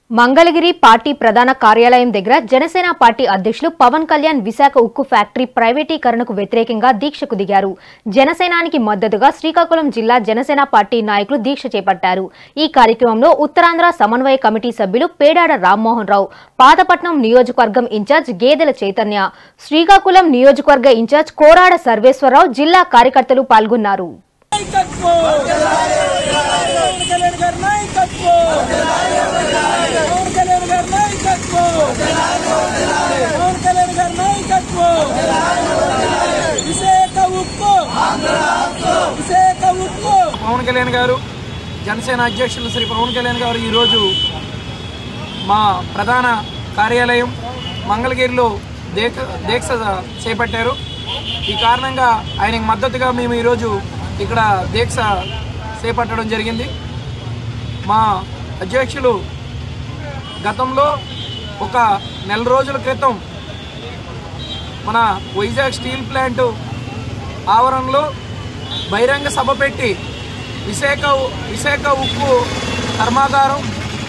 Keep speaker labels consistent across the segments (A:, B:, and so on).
A: Mangalagiri party ప్రధాన కార్యాలయం దగ్గర జనసేన పార్టీ అధ్యక్షులు పవన్ కళ్యాణ్ విశాఖ ఉక్కు ఫ్యాక్టరీ ప్రైవేటీకరణకు వ్యతిరేకంగా దీక్షకు దిగారు జనసేనానికి మద్దతుగా శ్రీకాకుళం జిల్లా జనసేన పార్టీ నాయకులు దీక్ష చేపట్టారు ఈ కార్యక్రమంలో ఉత్తరాంధ్ర సమన్వయ కమిటీ సభ్యులు పేడాడ రామ్మోహన్ రావు పాతపట్నం నియోజకవర్గం ఇన్ఛార్జ్ గేదెల చైతన్య శ్రీకాకుళం నియోజకవర్గ ఇన్ఛార్జ్ కోరాడ సర్వేశ్వరరావు జిల్లా కార్యకర్తలు పాల్గొన్నారు
B: నాయకత్వం పవన్ కళ్యాణ్ గారి నాయకత్వం పవన్ కళ్యాణ్ గారి నాయకత్వం పవన్ కళ్యాణ్ గారి నాయకత్వం విశాఖ ఉక్కు విశాఖ ఉక్కు
C: పవన్ కళ్యాణ్ గారు జనసేన అధ్యక్షులు శ్రీ పవన్ కళ్యాణ్ గారు ఈరోజు మా ప్రధాన కార్యాలయం మంగళగిరిలో దీక్ష దీక్ష చేపట్టారు ఈ కారణంగా ఆయనకు మద్దతుగా మేము ఈరోజు ఇక్కడ దీక్ష చేపట్టడం జరిగింది మా అధ్యక్షులు గతంలో ఒక నెల రోజుల క్రితం మన వైజాగ్ స్టీల్ ప్లాంట్ ఆవరణలో బహిరంగ సభ పెట్టి విశాఖ విశాఖ ఉక్కు కర్మాగారం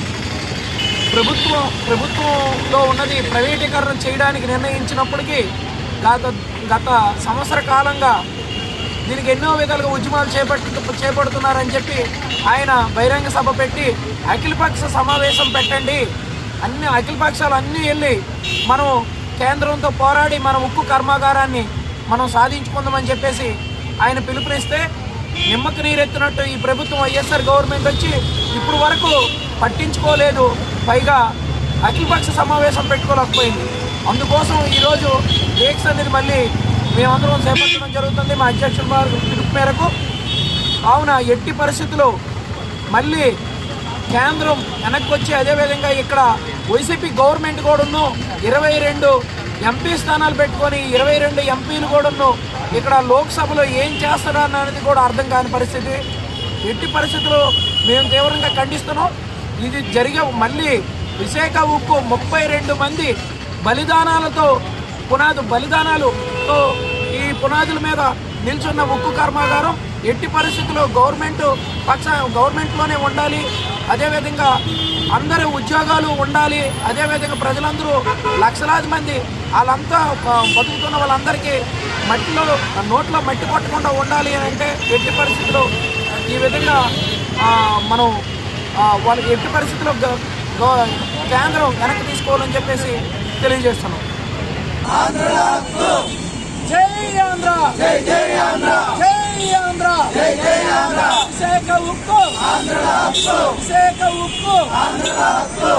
C: ప్రభుత్వం ప్రభుత్వంలో ఉన్నది ప్రైవేటీకరణ చేయడానికి నిర్ణయించినప్పటికీ గత గత సంవత్సర కాలంగా దీనికి ఎన్నో విధాలుగా ఉద్యమాలు చేపట్టు చేపడుతున్నారని చెప్పి ఆయన బహిరంగ సభ పెట్టి అఖిలపక్ష సమావేశం పెట్టండి అన్ని అఖిలపక్షాలు అన్నీ వెళ్ళి మనం కేంద్రంతో పోరాడి మన ఉక్కు కర్మాగారాన్ని మనం సాధించుకుందామని చెప్పేసి ఆయన పిలుపునిస్తే నిమ్మకు నీరెత్తినట్టు ఈ ప్రభుత్వం వైఎస్ఆర్ గవర్నమెంట్ వచ్చి ఇప్పుడు వరకు పట్టించుకోలేదు పైగా అఖిలపక్ష సమావేశం పెట్టుకోలేకపోయింది అందుకోసం ఈరోజు దీక్ష అనేది మళ్ళీ మేమందరం చేపట్టడం జరుగుతుంది మా అధ్యక్షుల వారి పిలుపు మేరకు కావున ఎట్టి పరిస్థితుల్లో మళ్ళీ కేంద్రం వెనక్కి వచ్చి అదేవిధంగా ఇక్కడ వైసీపీ గవర్నమెంట్ కూడాను ఇరవై రెండు ఎంపీ స్థానాలు పెట్టుకొని ఇరవై రెండు ఎంపీలు కూడాను ఇక్కడ లోక్సభలో ఏం చేస్తారు అనేది కూడా అర్థం కాని పరిస్థితి ఎట్టి పరిస్థితుల్లో మేము తీవ్రంగా ఖండిస్తున్నాం ఇది జరిగే మళ్ళీ విశాఖ ఉక్కు ముప్పై రెండు మంది బలిదానాలతో పునాదు బలిదానాలతో ఈ పునాదుల మీద నిల్చున్న ఉక్కు కర్మాగారం ఎట్టి పరిస్థితుల్లో గవర్నమెంట్ పక్ష గవర్నమెంట్లోనే ఉండాలి అదేవిధంగా అందరి ఉద్యోగాలు ఉండాలి అదేవిధంగా ప్రజలందరూ లక్షలాది మంది వాళ్ళంతా ఆ, బతుకుతున్న వాళ్ళందరికీ మట్టిలో నోట్లో మట్టి కొట్టకుండా ఉండాలి అని అంటే ఎట్టి పరిస్థితుల్లో ఈ విధంగా ఆ, మనం ఆ, వాళ్ళకి ఎట్టి పరిస్థితుల్లో గ- గ- కేంద్రం వెనక్కి తీసుకోవాలని చెప్పేసి తెలియజేస్తున్నాం
B: జై ఆంధ్ర జై జై ఆంధ్ర జై ఆంధ్ర జై జై ఆంధ్ర విశాఖ ఉక్కు ఆంధ్ర విశాఖ ఉక్కు ఆంధ్ర